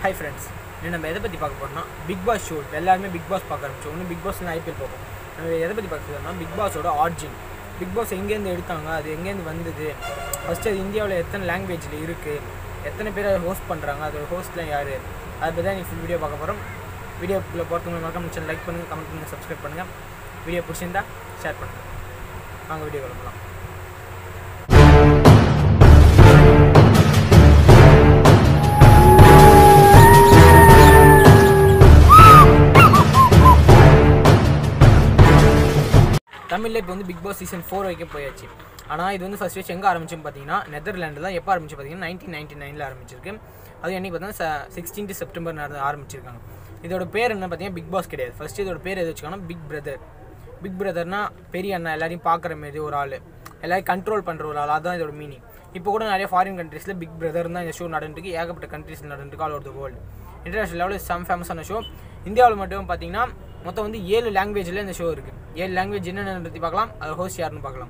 hi friends இன்னும் நம்ம எதை பற்றி பார்க்க போறோம்னா பிக் பாஸ் ஷோ எல்லாருமே பிக் பாஸ் பார்க்க ஆரம்பிச்சோம் ஒன்று பிக் பாஸ் ஐபிஎல் பார்ப்போம் நம்ம எதை பற்றி பார்க்க போறோம்னா பிக் பாஸோட ஆர்ஜின் பிக் பாஸ் எங்கேருந்து எடுத்தாங்க அது எங்கேருந்து வந்தது ஃபஸ்ட்டு அது இந்தியாவில் எத்தனை லாங்குவேஜில் இருக்குது எத்தனை பேர் அதை ஹோஸ்ட் பண்ணுறாங்க அதோட ஹோஸ்ட்லாம் யார் அதை பற்றி தான் ஃபுல் வீடியோ பார்க்க போகிறோம் வீடியோக்குள்ளே போகிறதுக்கு மறக்காம சேனல் லைக் பண்ணுங்கள் கமெண்ட் பண்ணுங்கள் சப்ஸ்கிரைப் பண்ணுங்கள் வீடியோ பிடிச்சிருந்தா ஷேர் பண்ணுங்கள் வாங்க வீடியோ கிளம்பலாம் தமிழில் இப்போ வந்து பிக் பாஸ் சீசன் ஃபோர் வரைக்கும் போயாச்சு ஆனால் இது வந்து ஃபஸ்ட் வச்சு எங்கே ஆரம்பிச்சுன்னு பார்த்தீங்கன்னா நெதர்லாண்டில் தான் எப்போ ஆரம்பிச்சு பார்த்தீங்கன்னா நைன்டீன் நைன்டி நைனில் ஆரம்பிச்சிருக்கு அது என்னைக்கு பார்த்தீங்கன்னா சிக்ஸ்டீன் செப்டம்பர் நடந்து ஆரம்பிச்சிருக்காங்க இதோட பேர் என்ன பார்த்தீங்கன்னா பிக் பாஸ் கிடையாது ஃபஸ்ட்டு இதோட பேர் எது வச்சுக்கோங்கன்னா பிக் பிரதர் பிக் பிரதர்னா பெரிய அண்ணா எல்லாரையும் பார்க்குற மாரி ஒரு ஆள் எல்லாரையும் கண்ட்ரோல் பண்ணுற ஒரு ஆள் அதுதான் இதோட மீனிங் இப்போ கூட நிறைய ஃபாரின் கண்ட்ரீஸில் பிக் பிரதர் தான் இந்த ஷோ நடந்துருக்கு ஏகப்பட்ட கண்ட்ரீஸில் நடந்துருக்கு all over the world international லெவலில் செம் ஃபேமஸான ஷோ இந்தியாவில் மட்டும் பார்த்தீங்கன்னா மொத்தம் வந்து ஏழு லாங்குவேஜில் இந்த ஷோ இருக்குது ஏழு லாங்குவேஜ் என்னென்னு பற்றி பார்க்கலாம் அது ஹோஸ்ட் யாருன்னு பார்க்கலாம்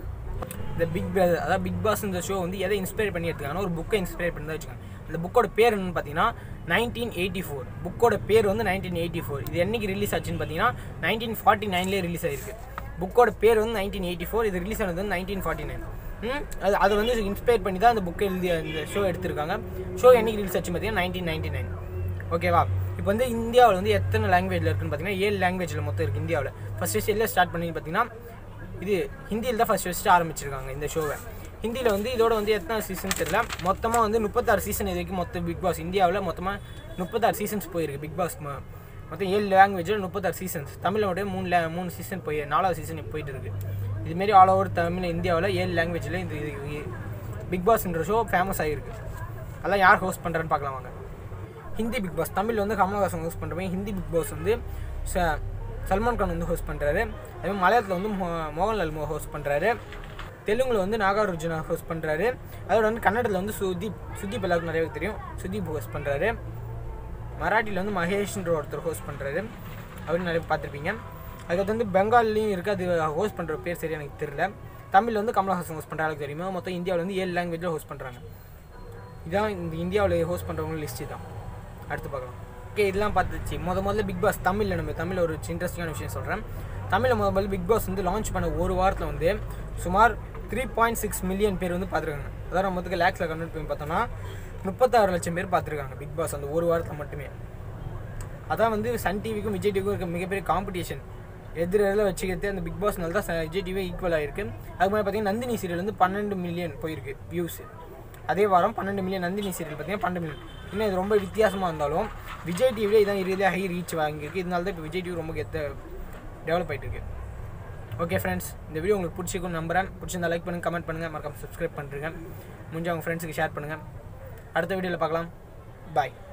இந்த பிக் பிரதர் அதாவது பிக் பாஸ் இந்த ஷோ வந்து எதை இன்ஸ்பயர் பண்ணி எடுத்துக்காங்கன்னா ஒரு புக்கை இன்ஸ்பயர் பண்ணி தான் வச்சுக்காங்க அந்த புக்கோட பேர் என்னன்னு பார்த்தீங்கன்னா நைன்டீன் எயிட்டி ஃபோர் புக்கோட பேர் வந்து நைன்டீன் எயிட்டி ஃபோர் இது என்னைக்கு ரிலீஸ் ஆச்சுன்னு பார்த்தீங்கன்னா நைன்டீன் ஃபார்ட்டி நைன்லேயே ரிலீஸ் ஆயிருக்கு புக்கோட பேர் வந்து நைன்டீன் எயிட்டி ஃபோர் இது ரிலீஸ் ஆனது வந்து நைன்டீன் ஃபார்ட்டி நைன் அது அதை வந்து இன்ஸ்பயர் பண்ணி தான் அந்த புக்கை எழுதி இந்த ஷோ எடுத்திருக்காங்க ஷோ என்னைக்கு ரிலீஸ் ஆச்சு பார்த்தீங்கன்னா நைன்டீன் நைன்டி நைன் ஓகேவா இப்போ வந்து இந்தியாவில் வந்து எத்தனை லாங்குவேஜில் இருக்குன்னு பார்த்தீங்கன்னா ஏழு லாங்குவேஜில் மொத்தம் இருக்குது இந்தியாவில் ஃபஸ்ட் ஃபஸ்ட் எல்லாம் ஸ்டார்ட் பண்ணி பார்த்தீங்கன்னா இது ஹிந்தியில் தான் ஃபஸ்ட் ஃபஸ்ட்டு ஆரம்பிச்சிருக்காங்க இந்த ஷோவை ஹிந்தியில் வந்து இதோட வந்து எத்தனை சீசன் தெரியல மொத்தமாக வந்து முப்பத்தாறு சீசன் இது வரைக்கும் மொத்தம் பிக் பாஸ் இந்தியாவில் மொத்தமாக முப்பத்தாறு சீசன்ஸ் போயிருக்கு பிக் பாஸ் மொத்தம் ஏழு லாங்குவேஜில் முப்பத்தாறு சீசன்ஸ் தமிழில் மட்டும் மூணு லே மூணு சீசன் போய் நாலாவது சீசன் இப்போ போயிட்டு இருக்கு இதுமாரி ஆல் ஓவர் தமிழ் இந்தியாவில் ஏழு லாங்குவேஜில் இந்த இது பிக் பாஸ்ன்ற ஷோ ஃபேமஸ் ஆகிருக்கு அதெல்லாம் யார் ஹோஸ்ட் பண்ணுறேன்னு பார்க்கலாம் வாங்க ஹிந்தி பிக் பாஸ் தமிழ் வந்து கமல்ஹாசன் ஹோஸ்ட் பண்ணுறவங்க ஹிந்தி பிக் பாஸ் வந்து ச- சல்மான் கான் வந்து ஹோஸ்ட் பண்ணுறாரு அதே மலையாளத்தில் வந்து மோ- மோகன்லால் மோ ஹோஸ்ட் பண்ணுறாரு தெலுங்குல வந்து நாகார்ஜுனா ஹோஸ்ட் பண்ணுறாரு அதோட வந்து கன்னடத்தில் வந்து சுதீப் சுதீப் எல்லாருக்கும் நிறைய பேருக்கு தெரியும் சுதீப் ஹோஸ்ட் பண்ணுறாரு மராட்டியில் வந்து மகேஷ்ன்ற ஒருத்தர் ஹோஸ்ட் பண்ணுறாரு அப்படின்னு நிறைய பார்த்துருப்பீங்க அதுக்கடுத்து வந்து பெங்கால்லையும் இருக்குது அது ஹோஸ்ட் பண்ணுற பேர் சரி எனக்கு தெரியல தமிழில் வந்து கமல்ஹாசன் ஹோஸ்ட் பண்ணுற அளவுக்கு தெரியுமா மொத்தம் இந்தியாவில் வந்து ஏழு லாங்குவேஜில் ஹோஸ்ட் பண்ணுறாங்க இதான் இந்த இந்தியாவில் ஹோஸ்ட் பண்ணுறவங்க லிஸ்ட்டு தான் அடுத்து பார்க்கலாம் ஓகே இதெல்லாம் பார்த்துச்சு முத முதல்ல பிக் பாஸ் தமிழில் நம்ம தமிழில் ஒரு இன்ட்ரெஸ்டிங்கான விஷயம் சொல்கிறேன் தமிழில் முத முதல்ல பிக் பாஸ் வந்து லான்ச் பண்ண ஒரு வாரத்தில் வந்து சுமார் த்ரீ பாயிண்ட் சிக்ஸ் மில்லியன் பேர் வந்து பார்த்துருக்காங்க அதாவது நம்ம மொத்தத்துக்கு லேக்ஸில் கன்வெர்ட் பண்ணி பார்த்தோம்னா முப்பத்தாறு லட்சம் பேர் பார்த்துருக்காங்க பிக் பாஸ் அந்த ஒரு வாரத்தில் மட்டுமே அதான் வந்து சன் டிவிக்கும் விஜய் டிவிக்கும் இருக்க மிகப்பெரிய காம்படிஷன் எதிரெதில் வச்சுக்கிறது அந்த பிக் பாஸ்னால தான் ச- விஜய் டிவி ஈக்குவல் ஆகிருக்கு அதுக்கு மாதிரி பார்த்தீங்கன்னா நந்தினி சீரியல் வந்து பன்னெண்டு மில்லியன் போயிருக்கு வியூஸ் அதே வாரம் பன்னெண்டு மில்லியன் நந்தினி சீரியல் பார்த்தீங்கன்னா பன்னெண்டு மில்லியன் இன்னும் இது ரொம்ப வித்தியாசமாக இருந்தாலும் விஜய் டிவியில் இதான் இறுதியாக ஹை ரீச் வாங்கியிருக்கு இதனால தான் இப்போ விஜய் டிவி ரொம்ப கெத்த டெவலப் ஆகிட்டு இருக்கு ஓகே ஃப்ரெண்ட்ஸ் இந்த வீடியோ உங்களுக்கு பிடிச்சிருக்கும் நம்புறேன் பிடிச்சிருந்தா லைக் பண்ணுங்கள் கமெண்ட் பண்ணுங்கள் மறக்காம சப்ஸ்கிரைப் பண்ணுறேங்க முடிஞ்ச உங்கள் ஃப்ரெண்ட்ஸுக்கு ஷேர் பண்ணுங்கள் அடுத்த வீடியோவில் பார்க்கலாம் பாய்